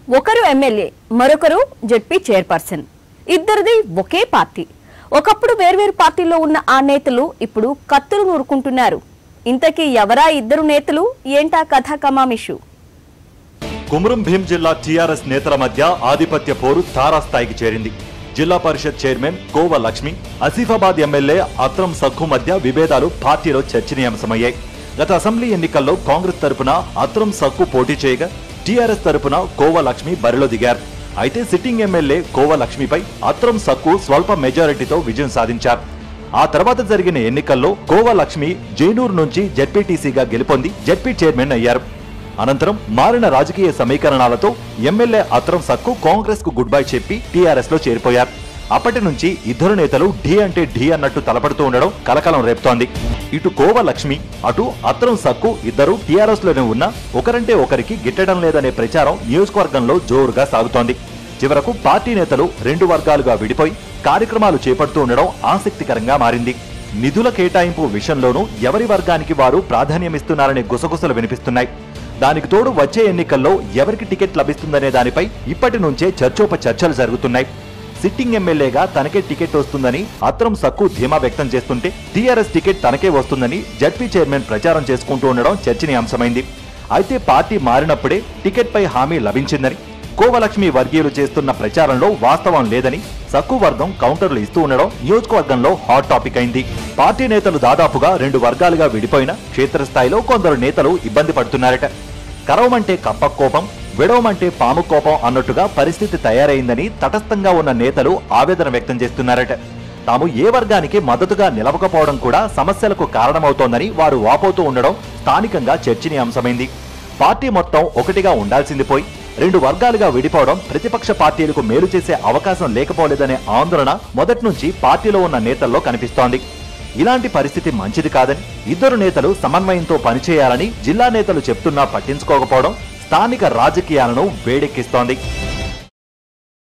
ఒకరు ఎమ్మెల్యే మరొకరు ZP chairperson ఇద్దరిది ఒకే పార్టీ ఒకప్పుడు వేర్వేరు పార్టీల్లో ఉన్న ఆ నేతలు ఇప్పుడు కత్తులు నూరుకుంటున్నారు ఇంతకీ ఎవరా ఇద్దరు నేతలు ఏంటా కథ కమామిషు కుమరం భీం జిల్లా టీఆర్ఎస్ నేతల మధ్య ఆధిపత్య పోరు తారాస్థాయికి చేరింది జిల్లా పరిషత్ చైర్మన్ కోవ లక్ష్మి ఆసిఫాబాద్ ఎమ్మెల్యే అత్రం సక్కు మధ్య విభేదాలు పార్టీలో చర్చనీయాంశమయ్యాయి గత అసెంబ్లీ ఎన్నికల్లో కాంగ్రెస్ తరపున అత్రం సక్కు పోటీ చేయగా టీఆర్ఎస్ తరపున కోవ లక్ష్మి బరిలో దిగారు అయితే సిట్టింగ్ ఎమ్మెల్యే కోవ లక్ష్మిపై అత్రం సక్కు స్వల్ప మెజారిటీతో విజయం సాధించారు ఆ తర్వాత జరిగిన ఎన్నికల్లో కోవ లక్ష్మి జైనూరు నుంచి జెడ్పీటీసీగా గెలుపొంది జెడ్పీ చైర్మన్ అయ్యారు అనంతరం మారిన రాజకీయ సమీకరణాలతో ఎమ్మెల్యే అత్రం సక్కు కాంగ్రెస్ కు గుడ్ బై చెప్పి టీఆర్ఎస్ లో చేరిపోయారు అప్పటి నుంచి ఇద్దరు నేతలు ఢీ అంటే ఢీ అన్నట్టు తలపడుతూ ఉండడం కలకలం రేపుతోంది ఇటు కోవ లక్ష్మి అటు అత్రం సక్కు ఇద్దరు టీఆర్ఎస్ లోనే ఉన్నా ఒకరంటే ఒకరికి గిట్టడం లేదనే ప్రచారం నియోజకవర్గంలో జోరుగా సాగుతోంది చివరకు పార్టీ నేతలు రెండు వర్గాలుగా విడిపోయి కార్యక్రమాలు చేపడుతూ ఉండడం ఆసక్తికరంగా మారింది నిధుల కేటాయింపు విషయంలోనూ ఎవరి వర్గానికి వారు ప్రాధాన్యమిస్తున్నారనే గుసగుసలు వినిపిస్తున్నాయి దానికి తోడు వచ్చే ఎన్నికల్లో ఎవరికి టికెట్ లభిస్తుందనే దానిపై ఇప్పటి నుంచే చర్చోప చర్చలు జరుగుతున్నాయి సిట్టింగ్ ఎమ్మెల్యేగా తనకే టికెట్ వస్తుందని అత్రం సక్కు ధీమా వ్యక్తం చేస్తుంటే టీఆర్ఎస్ టికెట్ తనకే వస్తుందని జడ్పీ చైర్మన్ ప్రచారం చేసుకుంటూ ఉండడం చర్చనీయాంశమైంది అయితే పార్టీ మారినప్పుడే టికెట్ పై హామీ లభించిందని కోవలక్ష్మి వర్గీయులు చేస్తున్న ప్రచారంలో వాస్తవం లేదని సక్కు వర్గం కౌంటర్లు ఇస్తూ ఉండడం నియోజకవర్గంలో హాట్ టాపిక్ అయింది పార్టీ నేతలు దాదాపుగా రెండు వర్గాలుగా విడిపోయిన క్షేత్రస్థాయిలో కొందరు నేతలు ఇబ్బంది పడుతున్నారట కరవమంటే కప్ప కోపం విడవమంటే పాము కోపం అన్నట్టుగా పరిస్థితి తయారైందని తటస్థంగా ఉన్న నేతలు ఆవేదన వ్యక్తం చేస్తున్నారట తాము ఏ వర్గానికి మద్దతుగా నిలవకపోవడం కూడా సమస్యలకు కారణమవుతోందని వారు వాపోతూ ఉండడం స్థానికంగా చర్చనీయాంశమైంది పార్టీ మొత్తం ఒకటిగా ఉండాల్సింది పోయి రెండు వర్గాలుగా విడిపోవడం ప్రతిపక్ష పార్టీలకు మేలు చేసే అవకాశం లేకపోలేదనే ఆందోళన మొదటి నుంచి పార్టీలో ఉన్న నేతల్లో కనిపిస్తోంది ఇలాంటి పరిస్థితి మంచిది కాదని ఇద్దరు నేతలు సమన్వయంతో పనిచేయాలని జిల్లా నేతలు చెప్తున్నా పట్టించుకోకపోవడం స్థానిక రాజకీయాలను వేడెక్కిస్తోంది